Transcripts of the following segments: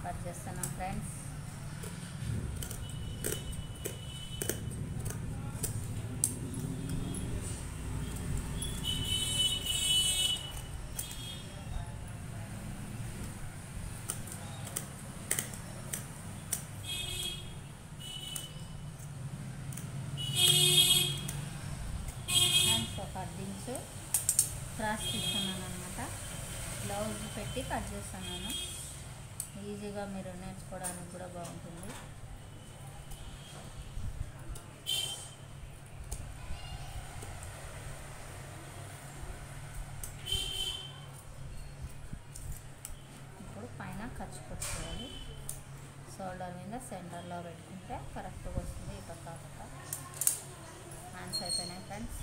cut చేస్తున్నాం friends hands ఒక అడ్డించు cross తీసుకున్నాను అనమాట బ్లౌజ్ పెట్టి కట్ చేస్తున్నాను ఈజీగా మీరు నేర్చుకోవడానికి కూడా బాగుంటుంది ఇప్పుడు పైన ఖర్చు పెట్టుకోవాలి షోల్డర్ మీద సెంటర్లో పెట్టుకుంటే కరెక్ట్గా వస్తుంది ఈ పక్క ఆ పక్క హ్యాండ్స్ అయిపోయినాయి ఫ్రెండ్స్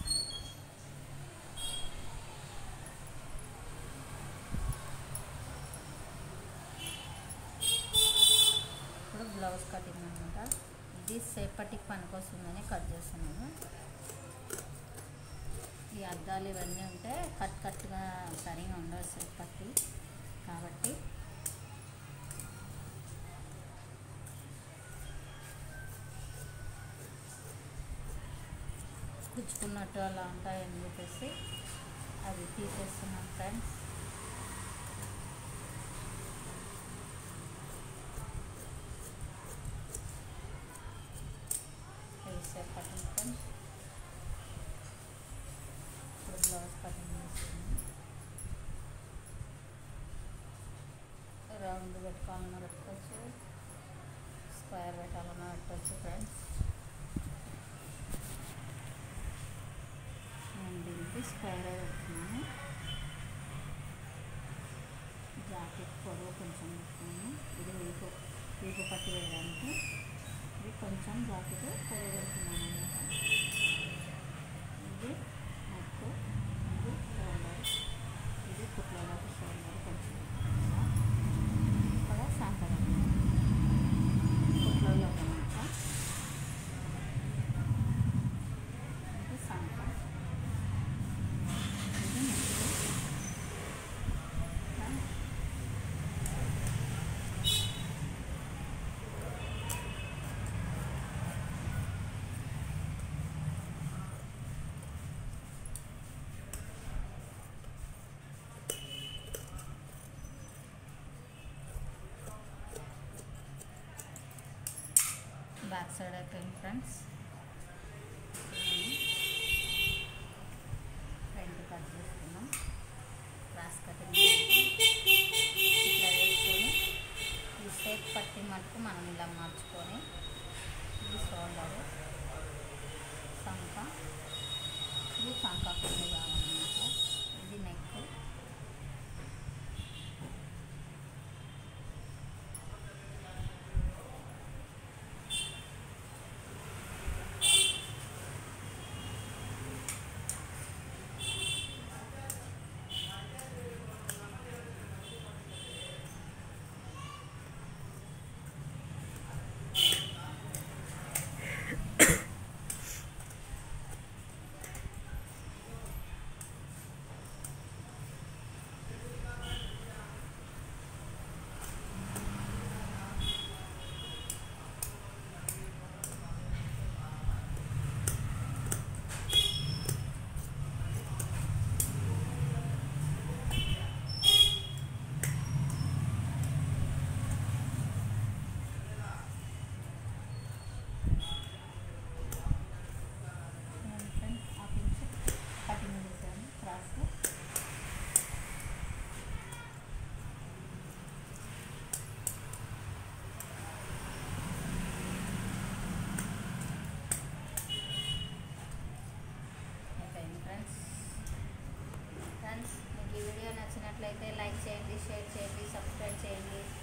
ఇప్పుడు బ్లౌజ్ కటింగ్ అనమాట ఇది సేపటికి పనికొస్తుందని కట్ చేస్తున్నాను ఈ అద్దాలు ఇవన్నీ ఉంటే కట్ కట్గా సరిగా ఉండవు సేపటి కాబట్టి కుచ్చుకున్నట్టు అలా ఉంటాయని చెప్పేసి అవి తీసేస్తున్నాం ఫ్రెండ్స్ వేసే కటింగ్ ఫ్రెండ్స్ ఇప్పుడు బ్లౌజ్ కటింగ్ చేస్తున్నాం రౌండ్ పెట్టుకోవాలన్నా పెట్టుకోవచ్చు స్క్వేర్ పెట్టాలన్నా పెట్టవచ్చు ఫ్రెండ్స్ నేను దీనికి స్క్వేర్ పెడుతున్నాను జాకెట్ పొడవు కొంచెం పెడుతున్నాను ఇది వీపు వీపు పట్టి వేయడానికి ఇది కొంచెం జాకెట్ పొడవు పెడుతున్నాను అనమాట ఇది నెక్ ఇది షోల్డర్ ఇది కుట్లలోకి షోల్డర్ కొంచెం ఇక్కడ సంకరం కుట్లలోకి అనమాట ఇది సంకరం ఇది నెక్ బ్యాక్ సైడ్ అయిపోయింది ఫ్రెండ్స్ ఫ్రంట్ కట్ చేసుకున్నాం క్రాస్ కటింగ్ ఇట్లా వేసుకొని ఈ షేప్ పట్టి మటుకు మనం ఇలా మార్చుకొని ఇది షోల్డర్ సంక ఇది సంక కొన్ని కావాలన్నమాట ఇది నెక్ నేను ఫ్రెండ్స్ ఆ పిన్స్ కటింగ్ చేశాను క్రాస్లో అయిపోయింది ఫ్రెండ్స్ ఫ్రెండ్స్ మీకు ఈ వీడియో నచ్చినట్లయితే లైక్ చేయండి షేర్ చేయండి సబ్స్క్రైబ్ చేయండి